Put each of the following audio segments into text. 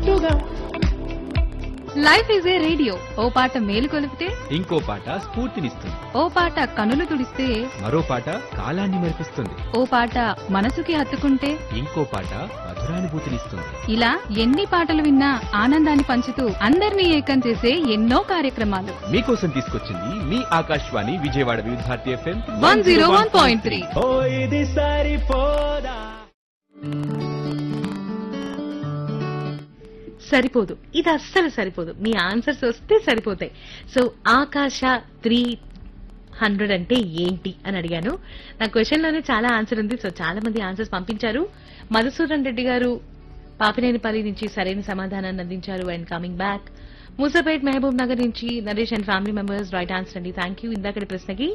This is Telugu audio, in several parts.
పాటుగా లైఫ్ ఈజ్ ఏ రేడియో ఓ పాట మేలు కొలిపితే ఇంకో పాట స్ఫూర్తినిస్తుంది ఓ పాట కనులు తుడిస్తే మరో పాట కాలాన్ని మరిపిస్తుంది ఓ పాట మనసుకి హత్తుకుంటే ఇంకో పాట మధురానుభూతినిస్తుంది ఇలా ఎన్ని పాటలు విన్నా ఆనందాన్ని పంచుతూ అందరినీ ఏకం చేసే ఎన్నో కార్యక్రమాలు మీకోసం తీసుకొచ్చింది మీ Akashvani Vijayawada Vividh Bharati FM one zero one point three ఓ ఇది సరిపోదా సరిపోదు ఇది అస్సలు సరిపోదు మీ ఆన్సర్స్ వస్తే సరిపోతాయి సో ఆకాశ త్రీ హండ్రెడ్ అంటే ఏంటి అని అడిగాను నా క్వశ్చన్ లోనే చాలా ఆన్సర్ ఉంది సో చాలా మంది ఆన్సర్స్ పంపించారు మధుసూదన్ రెడ్డి గారు పాపినేనిపల్లి నుంచి సరైన సమాధానాన్ని అందించారు and coming back Musapet Mahbubnagar నుంచి Naresh and family members right answer అండి థ్యాంక్ యూ ఇందాకటి ప్రశ్నకి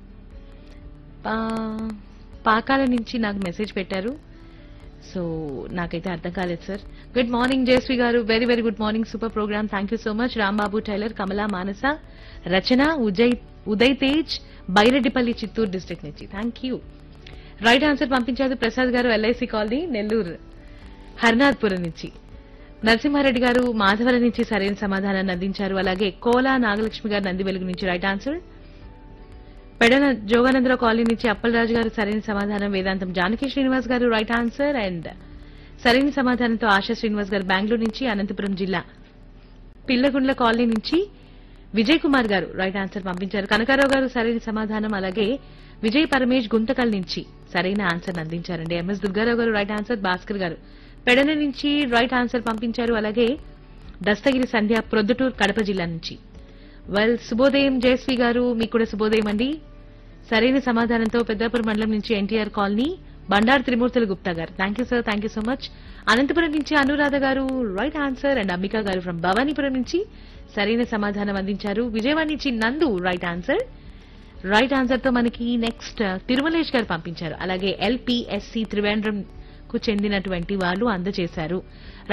పా- పాకాల నుంచి నాకు మెసేజ్ పెట్టారు సో నాకైతే అర్థం కాలేదు సార్ గుడ్ మార్నింగ్ జయశ్రీ గారు very very good morning super programme thank you so much Rambabu tailor Kamala Manasa Rachana ఉజయ్ ఉదయ్ తేజ్ బైరెడ్డిపల్లి చిత్తూరు డిస్ట్రిక్ట్ నుంచి థ్యాంక్ యూ రైట్ ఆన్సర్ పంపించారు ప్రసాద్ గారు ఎల్ఐసి కాలనీ నెల్లూరు హర్నాథ్పురం నుంచి నరసింహారెడ్డి గారు మాధవరం నుంచి సరైన సమాధానాన్ని అందించారు అలాగే కోలా నాగలక్ష్మి గారు నంది వెలుగు నుంచి right answer Pedana Joganandarao colony నుంచి అప్పలరాజు గారు సరైన సమాధానం వేదాంతం జానకి శ్రీనివాస్ గారు రైట్ ఆన్సర్ అండ్ సరైన సమాధానంతో ఆశా శ్రీనివాస్ గారు బెంగళూరు నుంచి అనంతపురం జిల్లా పిల్లగుండ్ల కాలనీ నుంచి విజయ్ కుమార్ గారు రైట్ ఆన్సర్ పంపించారు కనకారావు గారు సరైన సమాధానం అలాగే విజయ్ పరమేష్ గుంతకల్ నుంచి సరైన ఆన్సర్ అందించారండి ఎంఎస్ దుర్గారావు గారు రైట్ ఆన్సర్ భాస్కర్ గారు పెడన నుంచి రైట్ ఆన్సర్ పంపించారు అలాగే దస్తగిరి సంధ్య ప్రొద్దుటూరు కడప జిల్లా నుంచి వెల్ శుభోదయం జయశ్రీ గారు మీకు కూడా శుభోదయం అండి సరైన సమాధానంతో పెద్దాపురం మండలం నుంచి ఎన్టీఆర్ కాలనీ బండారు త్రిమూర్తుల గుప్తా గారు thank you sir thank you so much Anantapur నుంచి అనురాధ గారు రైట్ ఆన్సర్ అండ్ అంబికా గారు ఫ్రం భవానీపురం నుంచి సరైన సమాధానం అందించారు విజయవాడ నుంచి నందు రైట్ ఆన్సర్ రైట్ ఆన్సర్ తో మనకి నెక్స్ట్ తిరుమలేష్ గారు పంపించారు అలాగే ఎల్పిఎస్సి త్రివేంద్రం కు చెందినటువంటి వాళ్ళు అందజేశారు